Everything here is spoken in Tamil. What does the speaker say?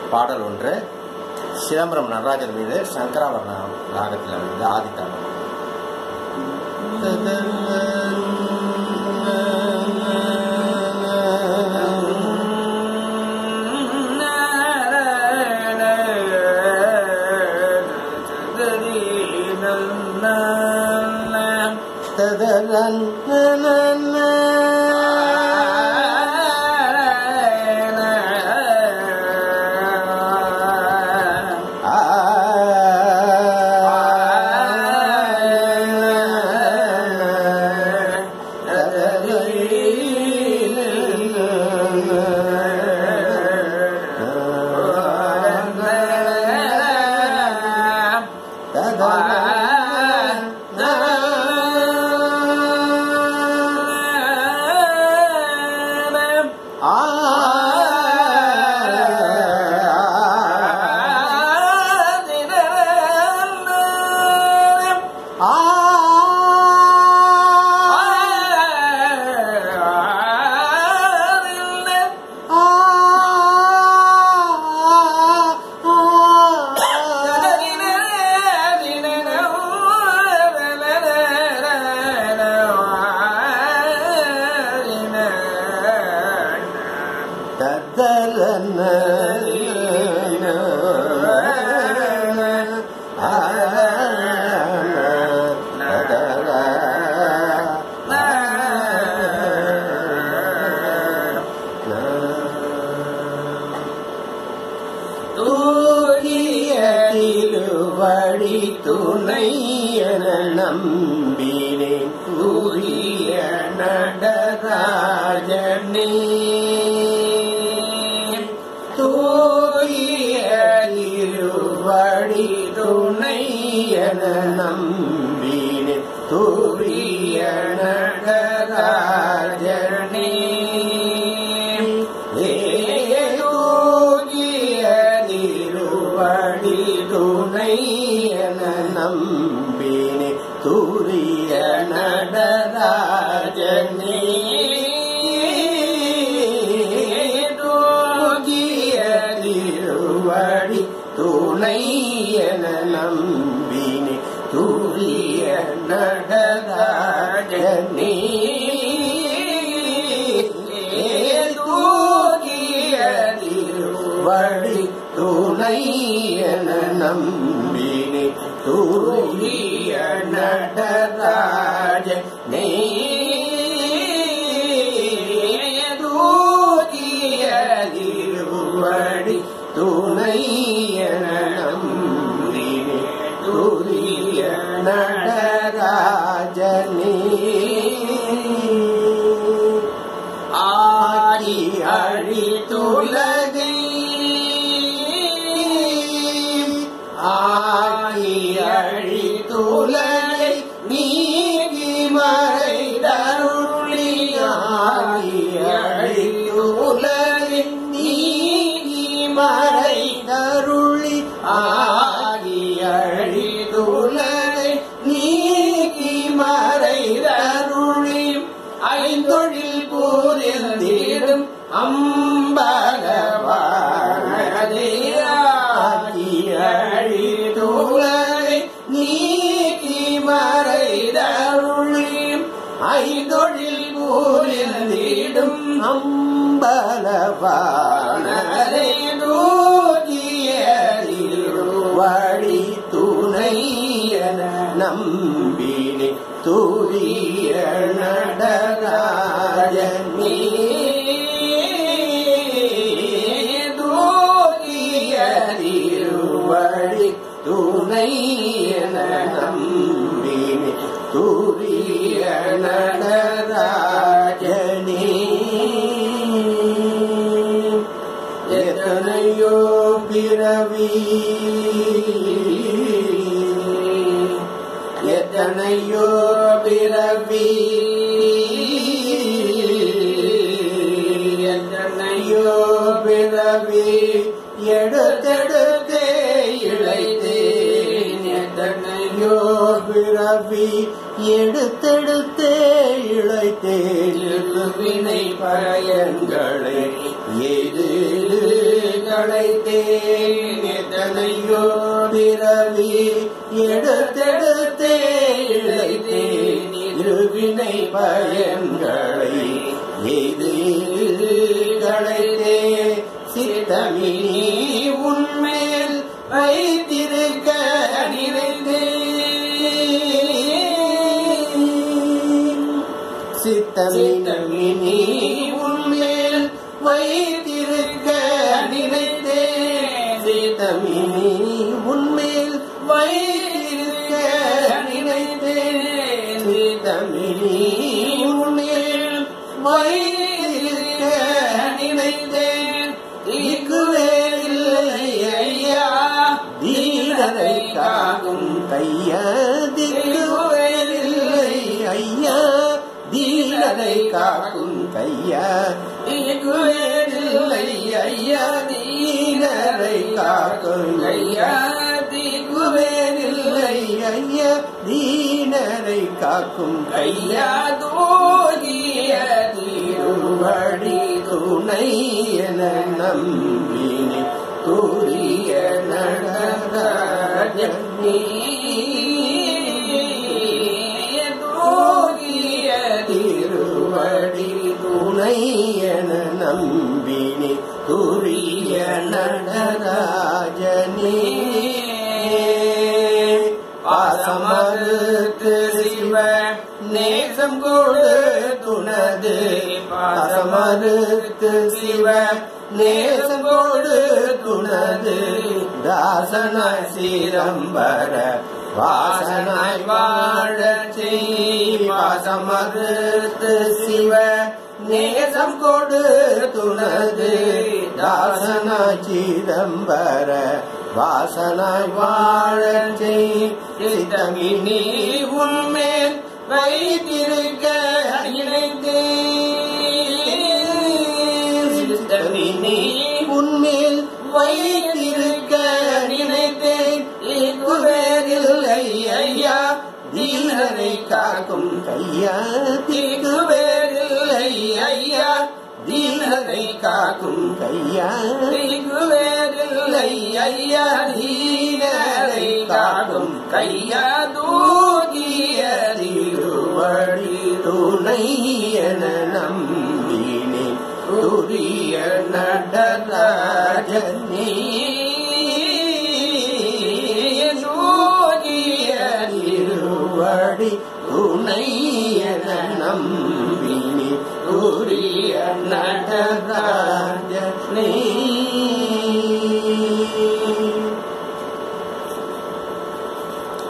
பாடல் ஒன்று சிதம்பரம் நடராஜர் மீது சங்கராபரணம் ராகத்தில் வந்து ஆதித்தாளம் திருவடி துணை என நம்பினேன் கூறிய நடராஜனே தூய திருவடி துணை என நம்பினேன் தூய நடராஜனே ஏதூகிய திருவடி துணை என நம்பினே தூரிய நடராஜனே தூகிய திருவடி துணை என நம்பினே தூரிய நடராஜனே தூகிய திருவடி துணை என நம்பினே தூரிய நடராஜனே தூகிய திருவடி துணை என நம்பினே தூரிய நடராஜனே ஆடி அழி துலகை ஆடி அழி துலகை நீங்கி மறைதருளி ஆடி அழி துலகை நீங்கி மறைதருளி ஆடி அழி துலகை நீங்கி மறைதருளி ஐந்தொழில் பூரிந்திடும் அம்பகவானதேயாகியழிதுலகை நீக்கி மறைதருளி ஐந்தொழில் பூரிந்திடும் அம்பலவானதே தூகிய திருவடி துணை என நம்பினே தூரிய நடராஜனே தூரிய திருவடி துணை என நம்பினே தூரிய நடராஜனே எத்தனையோ பிறவி எத்தனையோ பிறவி எத்தனையோ பிறவி எடுத்தெடுத்தே இழைத்தேன் எத்தனையோ பிறவி எடுத்தெடுத்தே இழைத்தேன் வினை பயன்களை எது களைத்தேன் எத்தனையோ பிறவி எடுத்தெடுத்தே இழைத்தேன் இருவினை பயன்களை எய்து களைத்தே சித்தமினி உன்மேல் வைத்திருக்க நினைத்தேன் சித்தமினி உன்மேல் வைத்திருக்க நினைத்தேன் சித்தமினி உன்மேல் வைத்திருக்க நினைத்தேன் சித்தமினி உன்மேல் வைத்திருக்க நினைத்தேன் தீக்குவே இல்லை ஐயா தீரரை காக்கும் கையா திக்குவே இல்லை ஐயா தீரரை காக்கும் கையா தீக்குவேரில்லை ஐயா தீரரை காக்கும் ஐயா தீக்குவேரில்லை ஐயா தீனரை காக்கும் கையா தோகிய திருவடி துணை என நம்பினி தூரிய நடராஜனி தோகிய திருவடி துணை என நம்பினி துரிய நடராஜனே பாசமறுத்து சிவ நேசம் கொடு துணது பாசமறுத்து சிவ நேசம் கொடு துணது தாசனாய் சீரம்பர வாசனாய் வாழ செய் பாசமறுத்து சிவ நேசம் கொடு துணது தாசனாய் சிதம்பர வாசனாய் வாழ செய் சித்தமினி உன்மேல் வைத்திருக்க நினைத்தேன் சித்தமினி உன்மேல் வைத்திருக்க நினைத்தேன் இக்குவேரில்லை ஐயா தீனரை காக்கும் கையா தீக்குவேரில்லை ஐயா தீனரை காக்கும் கையா தீக்குவேரில்லை ஐயா தீனரை காக்கும் கையா தூதிய திருவடி துணை என நம்பினே துரிய நடராஜனே ஜோதிய திருவடி துணை